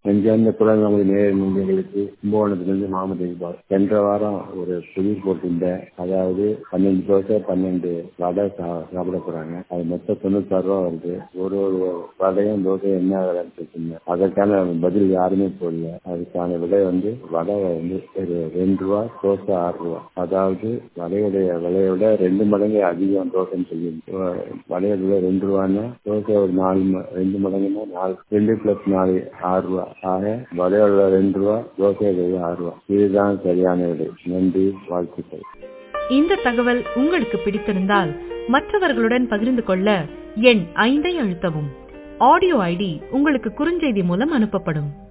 நெஞ்சார்ந்த குரல் நமது நேர நெஞ்சங்களுக்கு கும்பகோணத்திலிருந்து மாமது இக்பால் சென்ற வாரம் ஒரு புதிர் போட்டிருந்தேன் அதாவது பன்னெண்டு தோசை பன்னெண்டு வடை சா- சாப்பிட போறாங்க அது மொத்தம் தொண்ணூத்தாறு ரூபா வருது ஒரு ஒரு வடையும் தோசையும் என்ன விலைன்னு கேட்டிருந்தேன் அதற்கான பதில் யாருமே போடல அதுக்கான விலை வந்து வடை வந்து ஒரு ரெண்டு ரூபா தோசை ஆறு ரூபா அதாவது வடையுடைய விலையை விட ரெண்டு மடங்கு அதிகம் தோசைன்னு சொல்லி வடையோட விலை ரெண்டு ரூபான்னா தோசை ஒரு நாலு ம- ரெண்டு மடங்குன்னா நாலு ரெண்டு பிளஸ் நாலு ஆறு ரூபா ஆக வடையோட விலை ரெண்டு ரூபா தோசையோட விலை ஆறு ரூபா இதுதான் சரியான விலை நன்றி வாழ்த்துக்கள் இந்த தகவல் உங்களுக்கு பிடித்திருந்தால் மற்றவர்களுடன் பகிர்ந்து கொள்ள எண் ஐந்தை அழுத்தவும் ஆடியோ ஐடி உங்களுக்கு குறுஞ்செய்தி மூலம் அனுப்பப்படும்